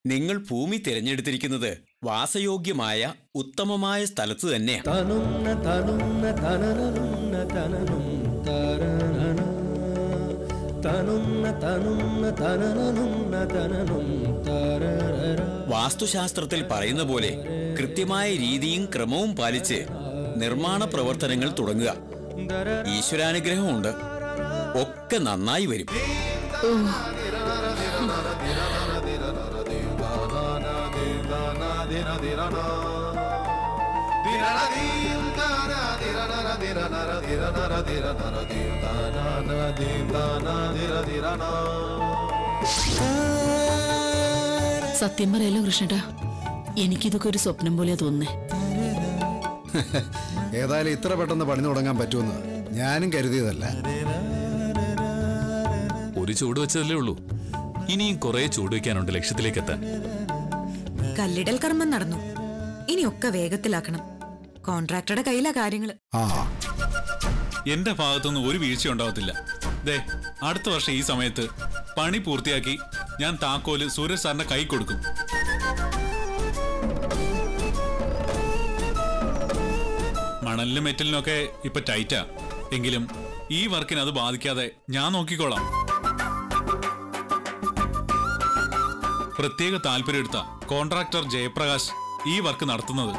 നിങ്ങൾ ഭൂമി തിരഞ്ഞെടുത്തിരിക്കുന്നത് വാസയോഗ്യമായ ഉത്തമമായ സ്ഥലത്ത് തന്നെയാണ് തനുന്ന തനുന്ന തനനനുന്ന തനനും തരനന തനുന്ന തനുന്ന തനനനുന്ന തനനും തരരര വാസ്തുശാസ്ത്രത്തിൽ പറയുന്ന പോലെ കൃത്യമായ രീതിയും ക്രമവും പാലിച്ച് നിർമ്മാണ പ്രവർത്തനങ്ങൾ തുടങ്ങുക ഈശ്വരാനുഗ്രഹമുണ്ട് ഒക്കെ നന്നായി വരും സത്യം പറയാലോ കൃഷ്ണേട്ടാ എനിക്കിതൊക്കെ ഒരു സ്വപ്നം പോലെയാ തോന്നുന്നേ ഏതായാലും ഇത്ര പെട്ടെന്ന് പണി തുടങ്ങാൻ പറ്റുമെന്ന് ഞാനും കരുതിയതല്ല ഒരു ചൂട് വെച്ചതല്ലേ ഉള്ളൂ ഇനിയും കുറെ ചൂട് വെക്കാനുണ്ട് ലക്ഷ്യത്തിലേക്ക് എത്താൻ കല്ലിടൽ കർമ്മം നടന്നു ഇനിയൊക്കെ വേഗത്തിലാക്കണം കോൺട്രാക്ടറുടെ കയ്യിലാ കാര്യങ്ങള് ആ എന്റെ ഭാഗത്തുനിന്ന് ഒരു വീഴ്ച ഉണ്ടാവത്തില്ല ദേ അടുത്ത വർഷം ഈ സമയത്ത് പണി പൂർത്തിയാക്കി ഞാൻ താക്കോല് സൂരജ് സാറിന്റെ കൈ കൊടുക്കും മണലിനും മെറ്റലിനൊക്കെ ഇപ്പൊ ടൈറ്റാ എങ്കിലും ഈ വർക്കിന് അത് ബാധിക്കാതെ ഞാൻ നോക്കിക്കോളാം പ്രത്യേക താല്പര്യമെടുത്ത കോൺട്രാക്ടർ ജയപ്രകാശ് ഈ വർക്ക് നടത്തുന്നത്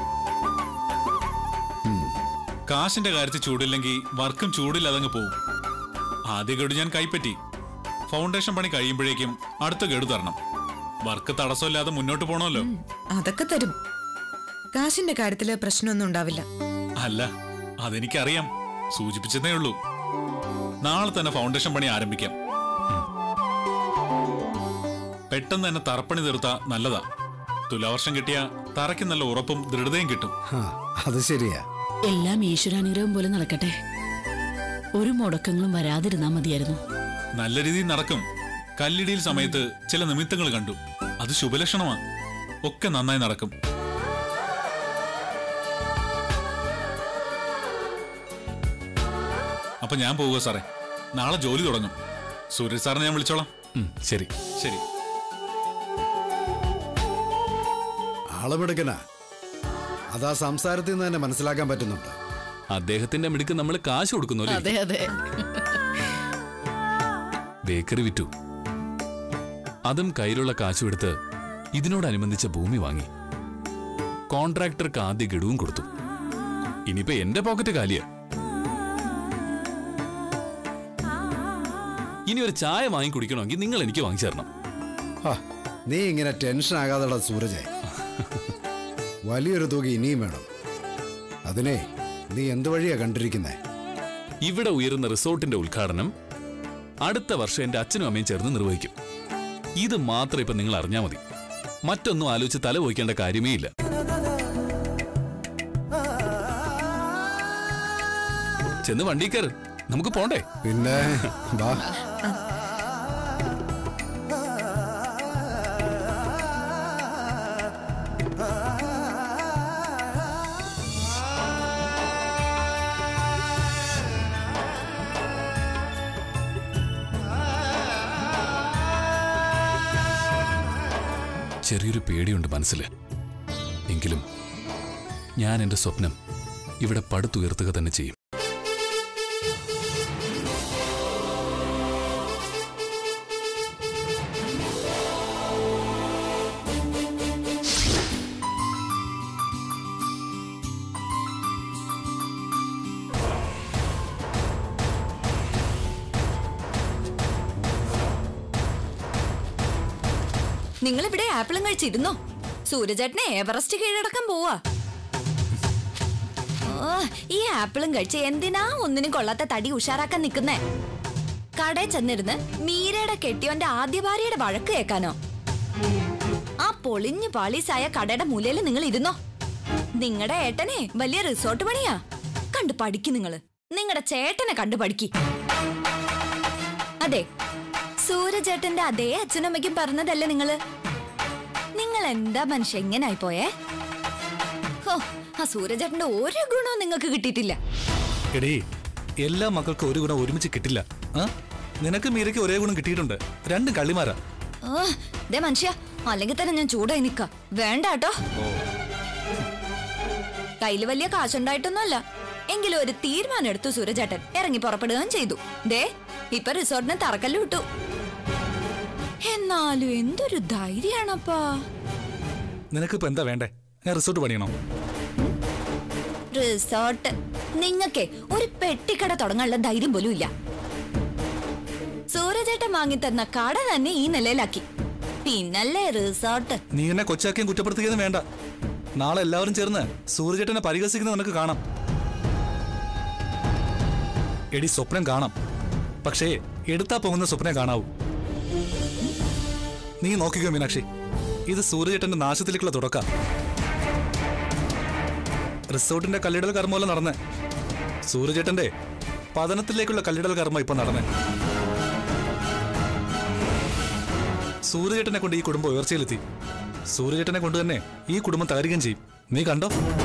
കാശിന്റെ കാര്യത്തിൽ ചൂടില്ലെങ്കിൽ വർക്കും ചൂടില്ലാതങ്ങ് പോകും ആദ്യ ഗഡു ഞാൻ കൈപ്പറ്റി ഫൗണ്ടേഷൻ പണി കഴിയുമ്പോഴേക്കും അടുത്ത ഗഡു തരണം വർക്ക് തടസ്സമില്ലാതെ മുന്നോട്ട് പോണമല്ലോ അതൊക്കെ തരും കാശിന്റെ കാര്യത്തില് പ്രശ്നമൊന്നും ഉണ്ടാവില്ല അല്ല അതെനിക്കറിയാം സൂചിപ്പിച്ചതേ ഉള്ളൂ നാളെ തന്നെ ഫൗണ്ടേഷൻ പണി ആരംഭിക്കാം ഉം. പെട്ടെന്ന് തന്നെ തറപ്പണി തീർത്ത നല്ലതാ തുലാവർഷം കിട്ടിയ തറയ്ക്ക് നല്ല ഉറപ്പും ദൃഢതയും കിട്ടും ആ, അത് ശരിയാ എല്ലാം ഈശ്വരാനുഗ്രഹം പോലെ നടക്കട്ടെ ഒരു മുടക്കങ്ങളും വരാതിരുന്നാ മതിയായിരുന്നു നല്ല രീതിയിൽ നടക്കും കല്ലിടിയിൽ സമയത്ത് ചില നിമിത്തങ്ങൾ കണ്ടു അത് ശുഭലക്ഷണമാ ഒക്കെ നന്നായി നടക്കും അപ്പൊ ഞാൻ പോവുക സാറേ നാളെ ജോലി തുടങ്ങും സൂര്യ സാറിനെ ഞാൻ വിളിച്ചോളാം ശരി ശരി ആളെടുക്കനാ അതാ സംസാരത്തിൽ നിന്ന് തന്നെ മനസ്സിലാക്കാൻ പറ്റുന്നുണ്ട് അദ്ദേഹത്തിന്റെ മിടുക്ക് നമ്മൾ കാശ് കൊടുക്കുന്നു അതെ അതെ ബേക്കറി വിറ്റു അതും കയ്യിലുള്ള കാശും എടുത്ത് ഇതിനോടനുബന്ധിച്ച ഭൂമി വാങ്ങി കോൺട്രാക്ടർക്ക് ആദ്യ ഗഡുവും കൊടുത്തു ഇനിയിപ്പോ എന്റെ പോക്കറ്റ് കാലിയ ഇനി ഒരു ചായ വാങ്ങി കുടിക്കണമെങ്കിൽ നിങ്ങൾ എനിക്ക് വാങ്ങിച്ചു തരണം ഹാ, നീ ഇങ്ങനെ ടെൻഷൻ ആകാതെയുള്ള സൂരജെ വലിയൊരു തുക ഇനിയും വേണം അതിനെ നീ എന്ത് വഴിയാ കണ്ടിരിക്കുന്നേ ഇവിടെ ഉയരുന്ന റിസോർട്ടിന്റെ ഉദ്ഘാടനം അടുത്ത വർഷം എന്റെ അച്ഛനും അമ്മയും ചേർന്ന് നിർവഹിക്കും ഇത് മാത്രം ഇപ്പൊ നിങ്ങൾ അറിഞ്ഞാൽ മതി മറ്റൊന്നും ആലോചിച്ച് തല പോയിക്കേണ്ട കാര്യമേ ഇല്ല ചെന്ന് വണ്ടി കയറ് നമുക്ക് പോണ്ടേ പിന്നെ വാ ചെറിയൊരു പേടിയുണ്ട് മനസ്സിൽ എങ്കിലും ഞാൻ എന്റെ സ്വപ്നം ഇവിടെ പടുത്തുയർത്തുക തന്നെ ചെയ്യും നിങ്ങൾ ഇവിടെ ആപ്പിളും കഴിച്ചിരുന്നോ സൂര്യചേട്ടനെ എവറസ്റ്റ് കീഴടക്കാൻ പോവാ ഓ, ഈ ആപ്പിളും കഴിച്ച് എന്തിനാ ഒന്നിനും കൊള്ളാത്ത തടി ഉഷാറാക്കാൻ നിൽക്കുന്നേ കടയിൽ ചെന്നിരുന്ന് മീരയുടെ കെട്ടിയോന്റെ ആദ്യ ഭാര്യയുടെ വഴക്ക് കേൾക്കാനോ ആ പൊളിഞ്ഞു പാളീസായ കടയുടെ മൂലയിൽ നിങ്ങൾ ഇരുന്നോ നിങ്ങളുടെ ഏട്ടനെ വലിയ റിസോർട്ട് പണിയാ കണ്ടു പഠിക്ക് നിങ്ങള് നിങ്ങളുടെ ചേട്ടനെ കണ്ടു പഠിക്ക് അതെ സൂര്യചേട്ടന്റെ അതേ അച്ഛനമ്മയ്ക്കും പറഞ്ഞതല്ലേ നിങ്ങള് നിങ്ങൾ എന്താ മനുഷ്യ എങ്ങനായി പോയേ ഹോ ആ സൂര്യചേട്ടന്റെ ഒരു ഗുണവും നിങ്ങൾക്ക് കിട്ടിയിട്ടില്ല എടീ എല്ലാ മക്കൾക്കും ഒരു ഗുണം ഒരുമിച്ച് കിട്ടില്ല ആ നിനക്ക് മീരയ്ക്ക് ഒരേ ഗുണം കിട്ടിയിട്ടുണ്ട് രണ്ടും കള്ളിമാരാ ഓ ദേ മനുഷ്യ അല്ലെങ്കിൽ തന്നെ ഞാൻ ചൂടായി നിക്ക വേണ്ട കേട്ടോ കയ്യില് വലിയ കാശുണ്ടായിട്ടൊന്നുമല്ല എങ്കിലും ഒരു തീരുമാനം എടുത്തു സൂരജേട്ടൻ ഇറങ്ങി പുറപ്പെടുകയും ചെയ്തു ദേ ഇപ്പൊ റിസോർട്ടിന് തറക്കല്ല് വിട്ടു എന്നാലും എന്തൊരു ധൈര്യാണപ്പാ നിനക്കിപ്പോ എന്താ വേണ്ടേ ഞാൻ റിസോർട്ട് പണിയണോ റിസോർട്ട് നിങ്ങക്കേ ഒരു പെട്ടിക്കട തുടങ്ങാനുള്ള ധൈര്യം പോലും ഇല്ല സൂരജേട്ടൻ വാങ്ങിത്തന്ന കട തന്നെ ഈ നിലയിലാക്കി പിന്നല്ലേ റിസോർട്ട് നീ എന്നെ കൊച്ചാക്കിയും കുറ്റപ്പെടുത്തുകയൊന്നും വേണ്ട നാളെ എല്ലാവരും ചേർന്ന് സൂര്യചേട്ടനെ പരിഹസിക്കുന്നത് നിനക്ക് കാണാം എടി സ്വപ്നം കാണാം പക്ഷേ എടുത്താ പോകുന്ന സ്വപ്നം കാണാവൂ നീ നോക്കിക്കോ മീനാക്ഷി ഇത് സൂര്യചേട്ടന്റെ നാശത്തിലേക്കുള്ള തുടക്ക റിസോർട്ടിന്റെ കല്ലിടൽ കർമ്മമല്ല നടന്നേ സൂര്യചേട്ടന്റെ പതനത്തിലേക്കുള്ള കല്ലിടൽ കർമ്മ ഇപ്പൊ നടന്നേ സൂര്യചേട്ടനെ കൊണ്ട് ഈ കുടുംബം ഉയർച്ചയിലെത്തി സൂര്യചേട്ടനെ കൊണ്ട് തന്നെ ഈ കുടുംബം തകരുകയും ചെയ്യും നീ കണ്ടോ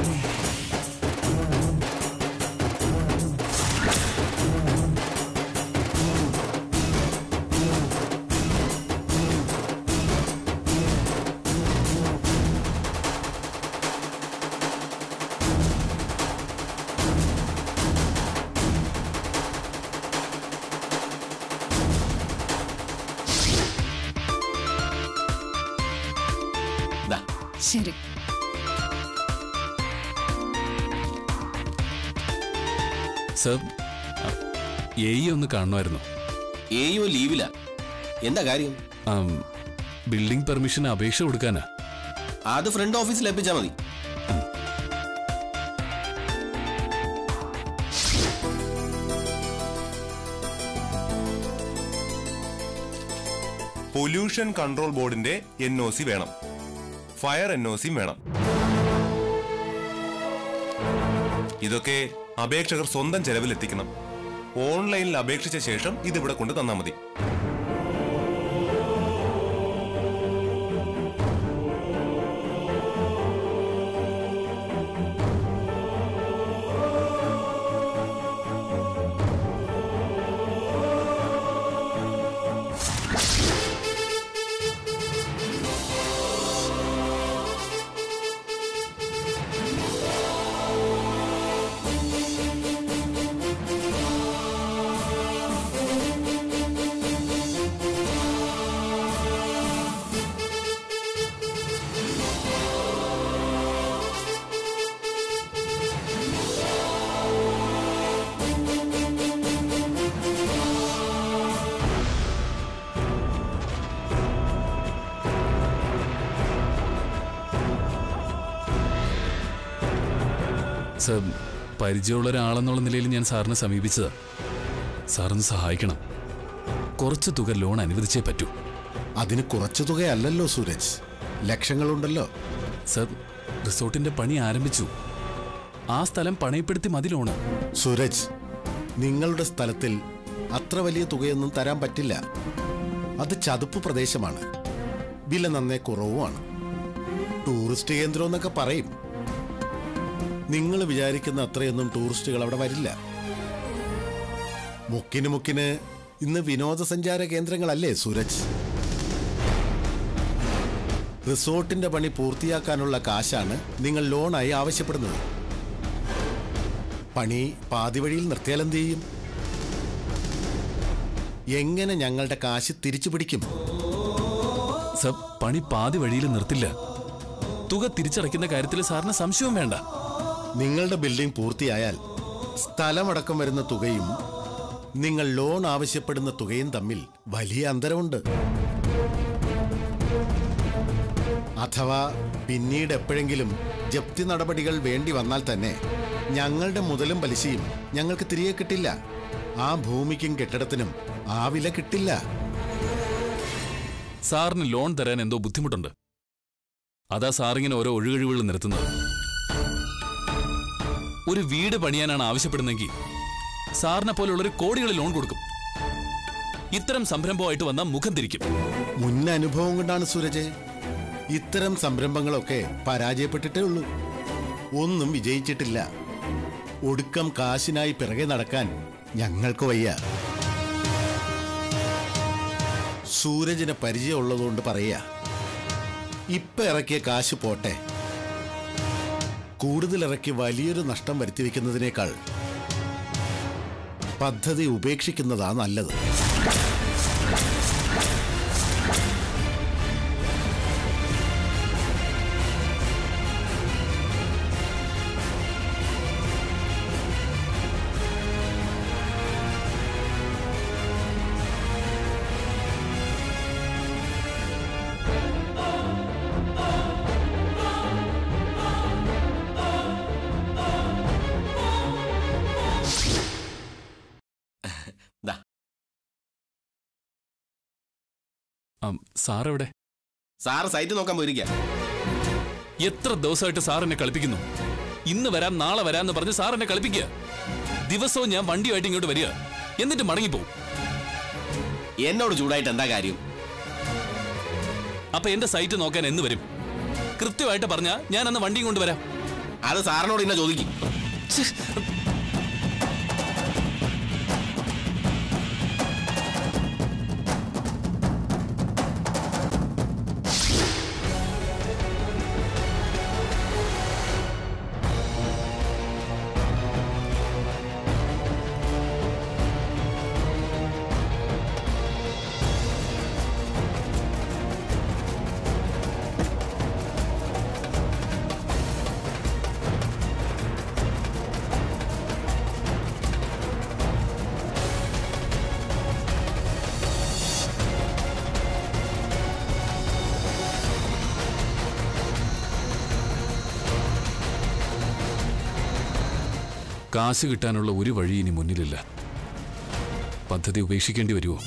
ശരി സർ എ ഒന്ന് കാണണമായിരുന്നു ഏയോ ലീവില എന്താ കാര്യം ആം, ബിൽഡിംഗ് പെർമിഷന് അപേക്ഷ കൊടുക്കാനാ അത് ഫ്രണ്ട് ഓഫീസിൽ ഏൽപ്പിച്ചാൽ മതി പൊല്യൂഷൻ കൺട്രോൾ ബോർഡിന്റെ എൻ ഒ സി വേണം ഫയർ എൻ ഒ സിയും വേണം ഇതൊക്കെ അപേക്ഷകർ സ്വന്തം ചെലവിൽ എത്തിക്കണം ഓൺലൈനിൽ അപേക്ഷിച്ച ശേഷം ഇതിവിടെ കൊണ്ട് തന്നാൽ മതി സർ പരിചയമുള്ള ഒരാളെന്നുള്ള നിലയിൽ ഞാൻ സാറിനെ സമീപിച്ചതാ സാറൊന്ന് സഹായിക്കണം കുറച്ച് തുക ലോൺ അനുവദിച്ചേ പറ്റൂ അതിന് കുറച്ചു തുകയല്ലല്ലോ സൂരജ് ലക്ഷങ്ങളുണ്ടല്ലോ സർ റിസോർട്ടിന്റെ പണി ആരംഭിച്ചു ആ സ്ഥലം പണയപ്പെടുത്തി മതി ലോണ് സൂരജ് നിങ്ങളുടെ സ്ഥലത്തിൽ അത്ര വലിയ തുകയൊന്നും തരാൻ പറ്റില്ല അത് ചതുപ്പ് പ്രദേശമാണ് വില നന്നേ കുറവുമാണ് ടൂറിസ്റ്റ് കേന്ദ്രം എന്നൊക്കെ പറയും നിങ്ങൾ വിചാരിക്കുന്ന അത്രയൊന്നും ടൂറിസ്റ്റുകൾ അവിടെ വരില്ല മുക്കിന് മുക്കിന് ഇന്ന് വിനോദസഞ്ചാര കേന്ദ്രങ്ങളല്ലേ സൂരജ് റിസോർട്ടിന്റെ പണി പൂർത്തിയാക്കാനുള്ള കാശാണ് നിങ്ങൾ ലോണായി ആവശ്യപ്പെടുന്നത് പണി പാതി വഴിയിൽ നിർത്തിയാൽ എന്ത് ചെയ്യും എങ്ങനെ ഞങ്ങളുടെ കാശ് തിരിച്ചു പിടിക്കും സർ പണി പാതി വഴിയിൽ നിർത്തില്ല തുക തിരിച്ചടയ്ക്കുന്ന കാര്യത്തിൽ സാറിന് സംശയവും വേണ്ട നിങ്ങളുടെ ബിൽഡിംഗ് പൂർത്തിയായാൽ സ്ഥലമടക്കം വരുന്ന തുകയും നിങ്ങൾ ലോൺ ആവശ്യപ്പെടുന്ന തുകയും തമ്മിൽ വലിയ അന്തരമുണ്ട് അഥവാ പിന്നീട് എപ്പോഴെങ്കിലും ജപ്തി നടപടികൾ വേണ്ടി വന്നാൽ തന്നെ ഞങ്ങളുടെ മുതലും പലിശയും ഞങ്ങൾക്ക് തിരികെ കിട്ടില്ല ആ ഭൂമിക്കും കെട്ടിടത്തിനും ആ വില കിട്ടില്ല സാറിന് ലോൺ തരാൻ എന്തോ ബുദ്ധിമുട്ടുണ്ട് അതാ സാറിങ്ങനെ ഓരോ ഒഴുകഴിവുകൾ നിർത്തുന്നത് ഒരു വീട് പണിയാനാണ് ആവശ്യപ്പെടുന്നെങ്കിൽ സാറിനെ പോലുള്ളൊരു കോടികൾ ലോൺ കൊടുക്കും ഇത്തരം സംരംഭമായിട്ട് വന്നാൽ മുഖം തിരിക്കും മുൻ അനുഭവം കൊണ്ടാണ് സൂരജ് ഇത്തരം സംരംഭങ്ങളൊക്കെ പരാജയപ്പെട്ടിട്ടേ ഉള്ളൂ ഒന്നും വിജയിച്ചിട്ടില്ല ഒടുക്കം കാശിനായി പിറകെ നടക്കാൻ ഞങ്ങൾക്ക് വയ്യ സൂരജിനെ പരിചയമുള്ളതുകൊണ്ട് പറയുക ഇപ്പൊ ഇറക്കിയ കാശ് പോട്ടെ കൂടുതൽ ഇറക്കി വലിയൊരു നഷ്ടം വരുത്തി വെക്കുന്നതിനേക്കാൾ പദ്ധതി ഉപേക്ഷിക്കുന്നതാ നല്ലത് ദാ ആം, സാറെവിടെ സാറ് സൈറ്റ് നോക്കാൻ പോയിരിക്കാം എത്ര ദിവസമായിട്ട് സാർ എന്നെ കളിപ്പിക്കുന്നു ഇന്ന് വരാം നാളെ വരാന്ന് പറഞ്ഞ് സാർ എന്നെ കളിപ്പിക്കുക ദിവസവും ഞാൻ വണ്ടിയുമായിട്ട് ഇങ്ങോട്ട് വരിക എന്നിട്ട് മടങ്ങിപ്പോവും എന്നോട് ചൂടായിട്ട് എന്താ കാര്യം അപ്പൊ എന്റെ സൈറ്റ് നോക്കാൻ എന്ന് വരും കൃത്യമായിട്ട് പറഞ്ഞാ ഞാൻ അന്ന് വണ്ടിയും കൊണ്ടുവരാം അത് സാറിനോട് ഇന്നെ ചോദിക്കും കാശ് കിട്ടാനുള്ള ഒരു വഴി ഇനി മുന്നിലില്ല പദ്ധതി ഉപേക്ഷിക്കേണ്ടി വരുമോ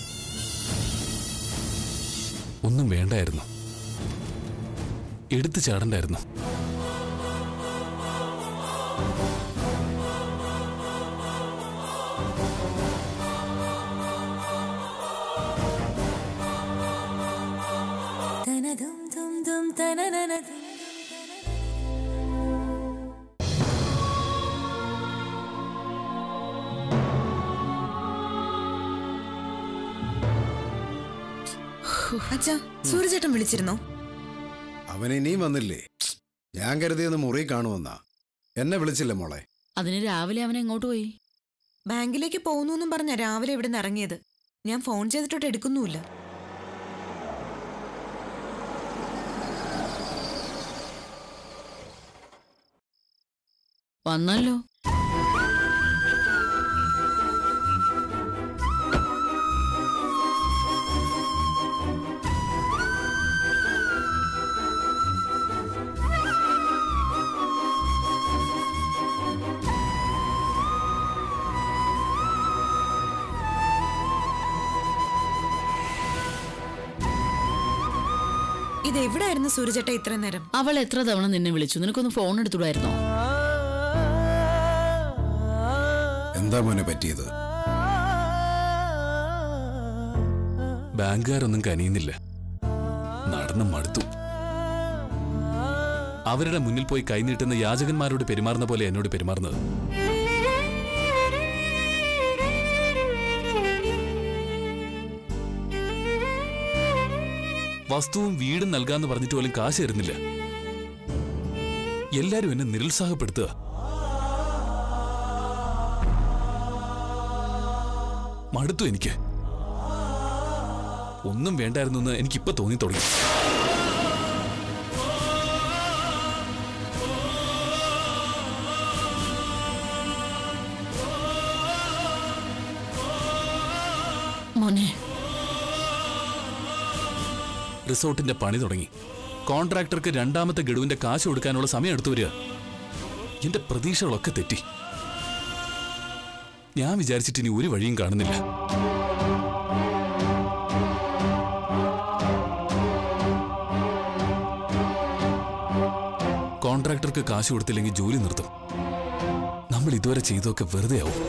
ഒന്നും വേണ്ടായിരുന്നു എടുത്തു ചാടണ്ടായിരുന്നു അച്ഛാ സൂര്യചേട്ടൻ വിളിച്ചിരുന്നോ അവൻ ഇനിയും വന്നില്ലേ ഞാൻ കരുതിയൊന്ന് മുറി കാണുമെന്നാ എന്നെ വിളിച്ചില്ല മോളെ അതിന് രാവിലെ അവൻ എങ്ങോട്ട് പോയി ബാങ്കിലേക്ക് പോകുന്നു എന്നും പറഞ്ഞ രാവിലെ ഇവിടെ നിന്ന് ഇറങ്ങിയത് ഞാൻ ഫോൺ ചെയ്തിട്ടോട്ട് എടുക്കുന്നുമില്ല വന്നല്ലോ ഇത് എവിടായിരുന്നു സൂര്യചേട്ട ഇത്രയും നേരം അവൾ എത്ര തവണ നിന്നെ വിളിച്ചു നിനക്കൊന്ന് ഫോൺ എടുത്തുടായിരുന്നോ എന്താ മോനെ പറ്റിയത് ബാങ്കുകാരൊന്നും കനിയുന്നില്ല നടന്ന് മടുത്തു അവരുടെ മുന്നിൽ പോയി കൈനീട്ടുന്ന യാചകന്മാരോട് പെരുമാറുന്ന പോലെ എന്നോട് പെരുമാറുന്നത് വസ്തുവും വീടും നൽകാന്ന് പറഞ്ഞിട്ട് പോലും കാശ് തരുന്നില്ല എല്ലാരും എന്നെ നിരുത്സാഹപ്പെടുത്തുക മടുത്തു എനിക്ക് ഒന്നും വേണ്ടായിരുന്നു എന്ന് എനിക്കിപ്പോ തോന്നി തുടങ്ങി മോനെ റിസോർട്ടിന്റെ പണി തുടങ്ങി കോൺട്രാക്ടർക്ക് രണ്ടാമത്തെ ഗഡുവിന്റെ കാശ് കൊടുക്കാനുള്ള സമയം എടുത്തു വരിക എന്റെ പ്രതീക്ഷകളൊക്കെ തെറ്റി ഞാൻ വിചാരിച്ചിട്ട് ഇനി ഒരു വഴിയും കാണുന്നില്ല കോൺട്രാക്ടർക്ക് കാശ് കൊടുത്തില്ലെങ്കിൽ ജോലി നിർത്തും നമ്മൾ ഇതുവരെ ചെയ്തൊക്കെ വെറുതെ ആവും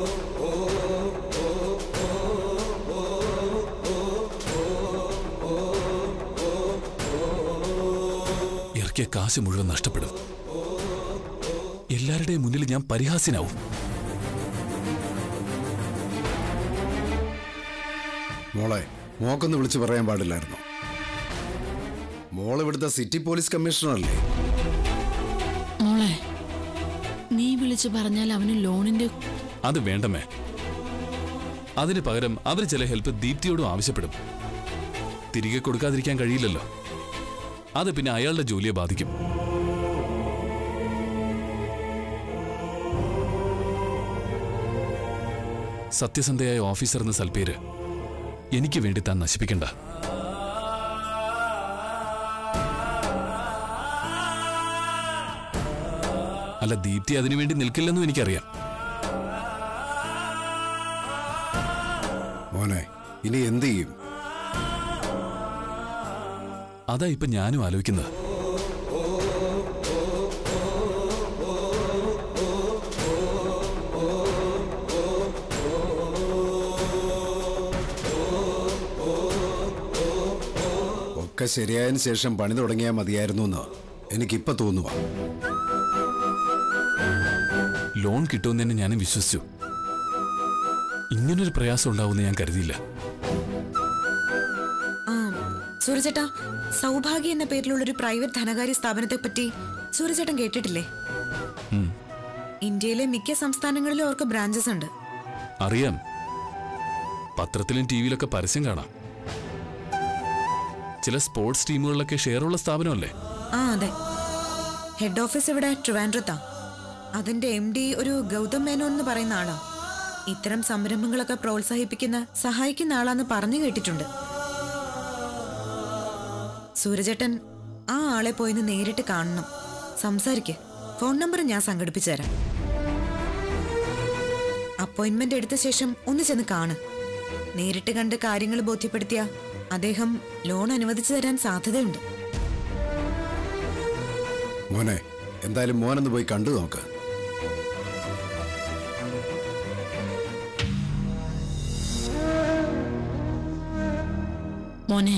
ഇറക്കിയ കാശ് മുഴുവൻ നഷ്ടപ്പെടും എല്ലാവരുടെയും മുന്നിൽ ഞാൻ പരിഹാസ്യനാവും മോളെ മോക്കൊന്ന് വിളിച്ചു പറയാൻ പാടില്ലായിരുന്നു മോൾ ഇവിടുത്തെ സിറ്റി പോലീസ് കമ്മീഷണർ അല്ലേ മോളെ നീ വിളിച്ചു പറഞ്ഞാൽ അവന് ലോണിന്റെ അത് വേണ്ടമേ അതിന് പകരം അവർ ചില ഹെൽപ്പ് ദീപ്തിയോടും ആവശ്യപ്പെടും തിരികെ കൊടുക്കാതിരിക്കാൻ കഴിയില്ലല്ലോ അത് പിന്നെ അയാളുടെ ജോലിയെ ബാധിക്കും സത്യസന്ധയായ ഓഫീസർ എന്ന സൽപ്പേര് എനിക്ക് വേണ്ടി താൻ നശിപ്പിക്കണ്ട അല്ല ദീപ്തി അതിനുവേണ്ടി നിൽക്കില്ലെന്നും എനിക്കറിയാം മോനെ ഇനി എന്ത് ചെയ്യും അതാ ഇപ്പൊ ഞാനും ആലോചിക്കുന്നത് ഒക്കെ ശരിയായതിനു ശേഷം പണി തുടങ്ങിയാൽ മതിയായിരുന്നു എന്ന് എനിക്കിപ്പോ തോന്നുക ലോൺ കിട്ടുമെന്ന് തന്നെ ഞാനും വിശ്വസിച്ചു ഇങ്ങനൊരു പ്രയാസം ഉണ്ടാവുമെന്ന് ഞാൻ കരുതിയില്ല ആ സൂര്യചേട്ടാ സൗഭാഗ്യ എന്ന പേരിലുള്ള ഒരു പ്രൈവറ്റ് ധനകാര്യ സ്ഥാപനത്തെ പറ്റി സൂര്യചേട്ടൻ കേട്ടിട്ടില്ലേ ഉം, ഇന്ത്യയിലെ മിക്ക സംസ്ഥാനങ്ങളിലും അവർക്ക് ബ്രാഞ്ചസ് ഉണ്ട് അറിയാം പത്രത്തിലും ടി വിയിലൊക്കെ പരസ്യം കാണാം ചില സ്പോർട്സ് ടീമുകളിലൊക്കെ ഷെയറുള്ള സ്ഥാപനമല്ലേ ആ അതെ ഹെഡ് ഓഫീസ് ഇവിടെ ട്രിവാൻഡ്രത്താ അതിന്റെ എം ഡി ഒരു ഗൗതം മേനോൻ എന്ന് പറയുന്ന ആളാ ഇത്തരം സംരംഭങ്ങളൊക്കെ പ്രോത്സാഹിപ്പിക്കുന്ന സഹായിക്കുന്ന ആളാന്ന് പറഞ്ഞു കേട്ടിട്ടുണ്ട് സൂരജേട്ടൻ ആ ആളെ പോയിന്ന് നേരിട്ട് കാണണം സംസാരിക്ക് ഫോൺ നമ്പർ ഞാൻ സംഘടിപ്പിച്ചു തരാം അപ്പോയിന്റ്മെന്റ് എടുത്ത ശേഷം ഒന്ന് ചെന്ന് കാണ് നേരിട്ട് കണ്ട് കാര്യങ്ങൾ ബോധ്യപ്പെടുത്തിയ അദ്ദേഹം ലോൺ അനുവദിച്ചു തരാൻ സാധ്യതയുണ്ട് മോനെ എന്തായാലും മോനൊന്ന് പോയി കണ്ടു നോക്ക് മോനെ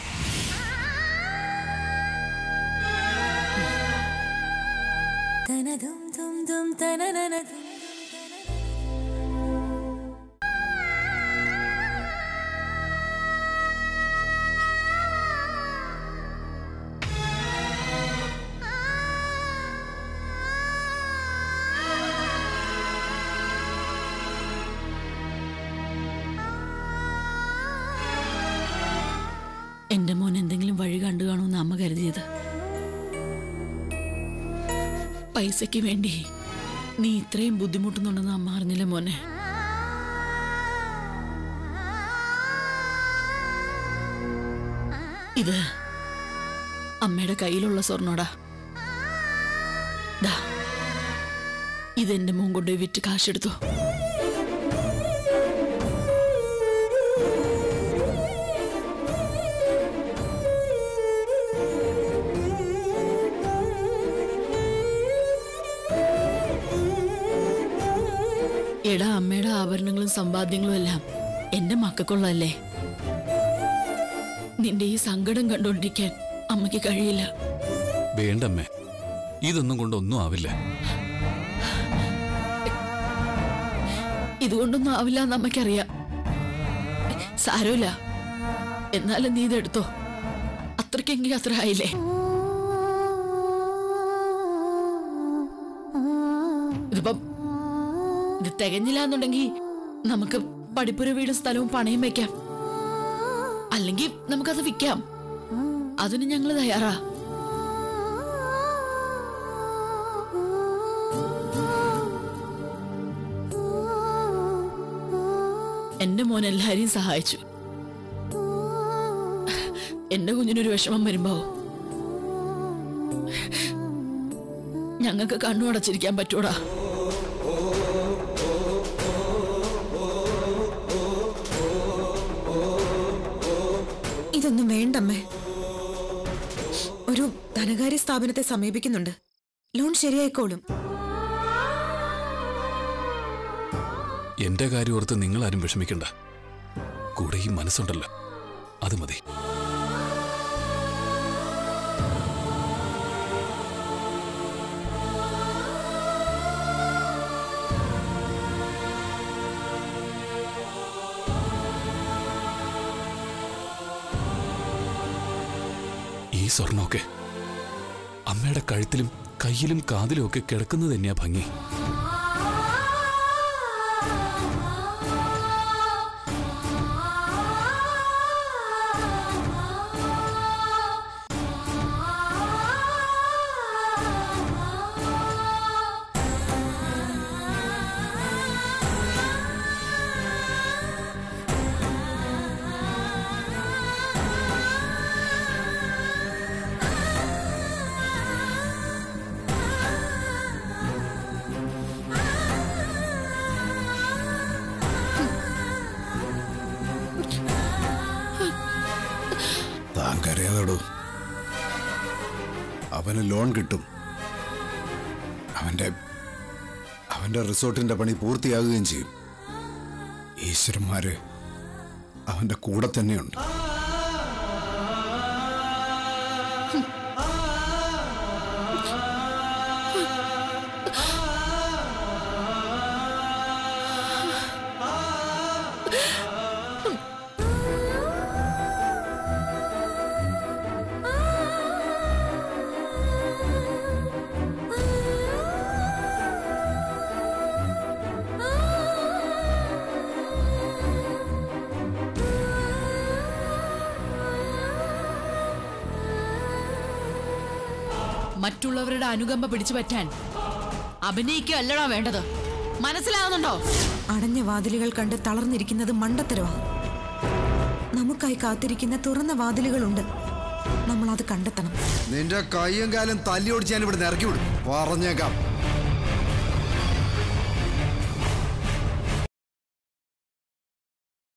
എന്റെ മോൻ എന്തെങ്കിലും വഴി കണ്ടു കാണുമെന്ന് അമ്മ കരുതിയത് പൈസയ്ക്ക് വേണ്ടി നീ ഇത്രയും ബുദ്ധിമുട്ടുന്നുണ്ടെന്ന് അമ്മ അറിഞ്ഞില്ല മോനെ ഇത് അമ്മയുടെ കയ്യിലുള്ള സ്വർണ്ണോടാ ദാ ഇതെന്റെ മോൻ കൊണ്ടുപോയി വിറ്റ് കാശെടുത്തു എടാ അമ്മയുടെ ആഭരണങ്ങളും സമ്പാദ്യങ്ങളും എല്ലാം എന്റെ മക്കൾക്കുള്ളതല്ലേ നിന്റെ ഈ സങ്കടം കണ്ടുകൊണ്ടിരിക്കാൻ അമ്മയ്ക്ക് കഴിയില്ല വേണ്ടമ്മേ ഇതൊന്നും കൊണ്ടൊന്നും ആവില്ല ഇതുകൊണ്ടൊന്നും ആവില്ല എന്ന് അമ്മയ്ക്കറിയാം സാരമില്ല എന്നാലും നീ ഇതെടുത്തോ അത്രയ്ക്കെങ്കിലും അത്ര ആയില്ലേ ഇതിപ്പം ഇത് തികഞ്ഞില്ല എന്നുണ്ടെങ്കിൽ നമുക്ക് പടിപ്പുര വീടും സ്ഥലവും പണയം വെക്കാം അല്ലെങ്കിൽ നമുക്കത് വിൽക്കാം അതിന് ഞങ്ങൾ തയ്യാറാ എന്റെ മോൻ എല്ലാരെയും സഹായിച്ചു എന്റെ കുഞ്ഞിനൊരു വിഷമം വരുമ്പോ ഞങ്ങൾക്ക് കണ്ണു അടച്ചിരിക്കാൻ പറ്റൂടാ ഇതൊന്നും വേണ്ടമ്മേ ഒരു ധനകാര്യ സ്ഥാപനത്തെ സമീപിക്കുന്നുണ്ട് ലോൺ ശരിയായിക്കോളും എന്റെ കാര്യം ഓർത്ത് നിങ്ങളാരും വിഷമിക്കണ്ട കൂടെ ഈ മനസ്സുണ്ടല്ലോ അത് മതി ഈ ഈ സ്വർണമൊക്കെ അമ്മയുടെ കഴുത്തിലും കയ്യിലും കാതിലും ഒക്കെ കിടക്കുന്നത് തന്നെയാ ഭംഗി താൻ കരയാതടോ അവന് ലോൺ കിട്ടും അവന്റെ അവന്റെ റിസോർട്ടിന്റെ പണി പൂർത്തിയാകുകയും ചെയ്യും ഈശ്വരന്മാര് അവന്റെ കൂടെ തന്നെയുണ്ട് മറ്റുള്ളവരുടെ അനുകമ്പ പിടിച്ചു പറ്റാൻ അഭിനയിക്കുകയല്ലടാ വേണ്ടത് മനസ്സിലാവുന്നുണ്ടോ അടഞ്ഞ വാതിലുകൾ കണ്ട് തളർന്നിരിക്കുന്നത് മണ്ടത്തരവാ നമുക്കായി കാത്തിരിക്കുന്ന തുറന്ന വാതിലുകളുണ്ട് നമ്മൾ അത് കണ്ടെത്തണം നിന്റെ കൈയും കാലും തല്ലി ഓടിച്ച് ഞാൻ ഇവിടെ ഇറക്കി വിടും പറഞ്ഞേക്കാം